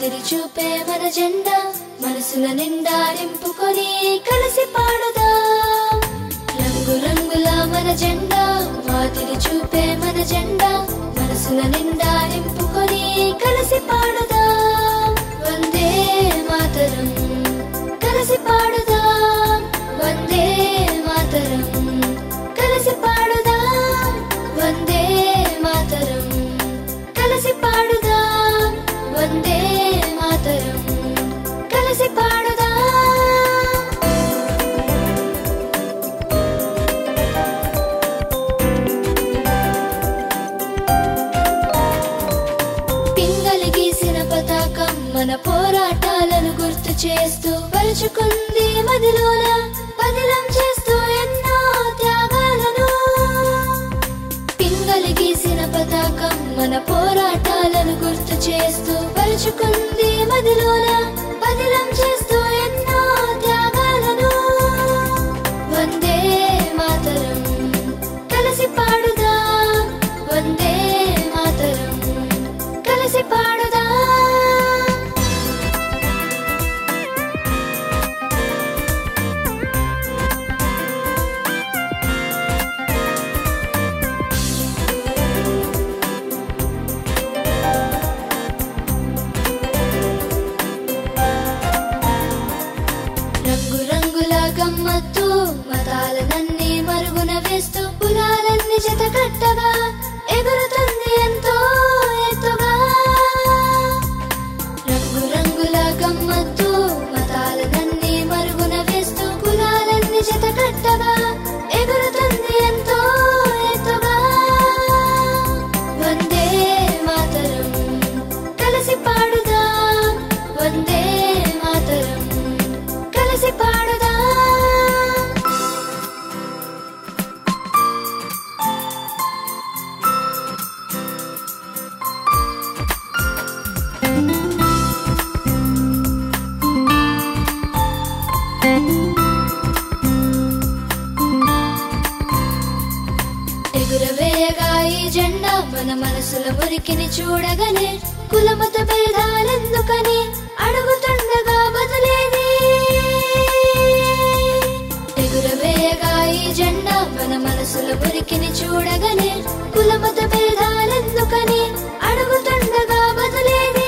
మాదిరి చూపే మన జెండా మనసుల నిండా నింపుకొని కలిసి పాడుదాం రంగు రంగుల మన జెండా మాదిరి చూపే మన జెండా మనసుల నిండా నింపుకొని కలిసి పాడుదాం వందే మాతరం కలిసి పాడుదాం వందే మాతరం కలిసి పాడుదాం వందే మాతరం కలిసి పాడుదాం వందే మాతరం కలిసి పాడుదాం పింగలి గీసిన పతాకం మన పోరాటాలను గుర్తు చేస్తూ పరుచుకుంది మదిలోన పదిలం చేస్తూ ఎన్నో త్యాగాలను పింగలి గీసిన పతాకం మన పోరాటాలను గుర్తు చేస్తూ పరుచుకుంది మదిలోన పదిలం చేస్తూ ఎన్నో త్యాగాలను వందే మాతరం కలిసి పాడుదాం వందే మాతరం కలిసి పాడుదాం రంగు రంగుల గమ్మత్తు మతాలనన్నీ మరుగున వేస్తూ కులాలన్నీ జత కట్టగా ఎగురుతుంది ఎంతో ఎత్తుగా రంగు రంగుల గమ్మత్తు మతాలనన్నీ మరుగున వేస్తూ కులాలన్నీ జత కట్టగా ఎగురుతుంది ఎంతో ఎత్తుగా వందే మాతరం కలిసి పాడుదాం వందే మాతరం కలిసి పాడుదాం ఎగురవేయగా ఈ జెండా మన మనసుల మురికిని చూడగానే కులమత భేదాలెందుకని అడుగుతుండగా బదులేది ఎగురవేయగా ఈ జెండా మన మనసుల మురికిని చూడగానే కులమత భేదాలెందుకని అడుగుతుండగా బదులేది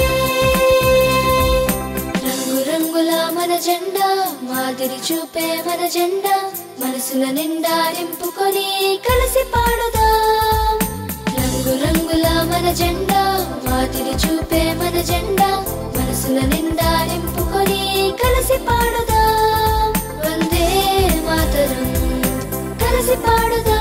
రంగు రంగుల మన జెండా మాదిరి చూపే మన జెండా మనసుల నిండా నింపుకొని కలిసి పాడుదాం రంగు రంగుల మన జెండా మాదిరి చూపే మన జెండా మనసుల నిండా నింపుకొని కలిసి పాడుదాం వందే మాతరం కలిసి పాడుదాం